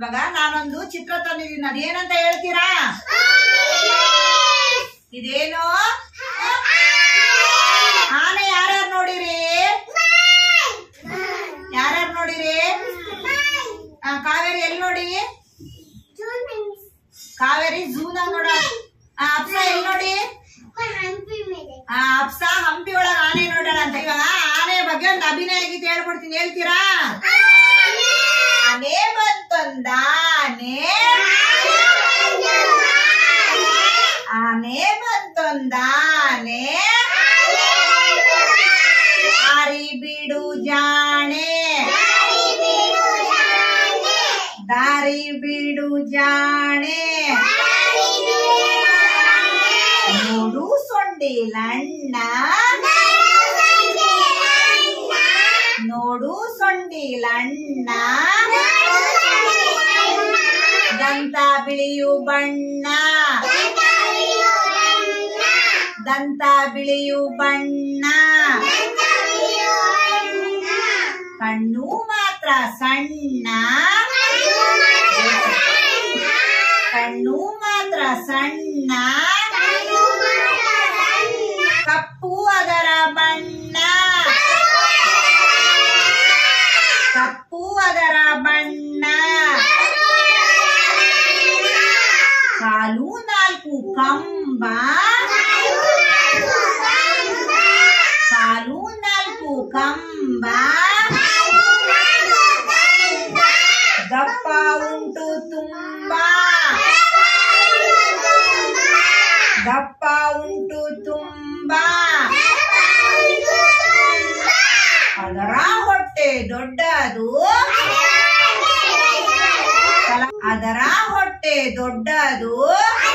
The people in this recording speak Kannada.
ಇವಾಗ ನಾನೊಂದು ಚಿತ್ರ ತಂದಿದ್ದೀನಿ ಅದೇನಂತ ಹೇಳ್ತೀರಾ ಇದೇನು ಆನೆ ಯಾರ್ಯಾರು ನೋಡಿರಿ ಯಾರ್ಯಾರು ನೋಡಿರಿ ಆ, ಕಾವೇರಿ ಎಲ್ಲಿ ನೋಡಿ ಕಾವೇರಿ ಝೂನಾಗ ನೋಡ ಆ, ಅಪ್ಸ ಎಲ್ಲಿ ನೋಡಿ ಆ, ಅಪ್ಸ ಹಂಪಿ ಒಳಗ ಆನೆ ನೋಡೋಣ ಅಂತ ಇವಾಗ ಆನೆ ಬಗ್ಗೆ ಒಂದು ಅಭಿನಯ ಗೀತೆ ಹೇಳ್ಕೊಡ್ತೀನಿ ಹೇಳ್ತೀರಾ ಆನೆ ಬಂತೊಂದ ಆನೆ ಆನೆ ಬಂತೊಂದ ಆನೆ ಹಾರಿ ಬಿಡು ಜಾಣೆ ದಾರಿ ಬಿಡು ಜಾಣೆ ನೋಡು ಸೊಂಡಿಲಣ್ಣ ನೋಡು ಸೊಂಡಿಲಣ್ಣ ದಂತ ಬಿಳಿಯು ಬಣ್ಣ ದಂತ ಬಿಳಿಯು ಬಣ್ಣ ಕಣ್ಣು ಮಾತ್ರ ಸಣ್ಣ ಕಣ್ಣು ಮಾತ್ರ ಸಣ್ಣ ಕಪ್ಪು ಅದರ ಬಣ್ಣ ಕಪ್ಪು ಅದರ ಬಣ್ಣ ಕಾಲು ನಾಲ್ಕು ಕಂಬ ಕಾಲು ನಾಲ್ಕು ಕಂಬ ದಪ್ಪ ಉಂಟು ತುಂಬಾ ದಪ್ಪ ಉಂಟು ತುಂಬಾ ಅದರ ಹೊಟ್ಟೆ ದೊಡ್ಡದು ಅದರ ಹೊಟ್ಟೆ ದೊಡ್ಡದು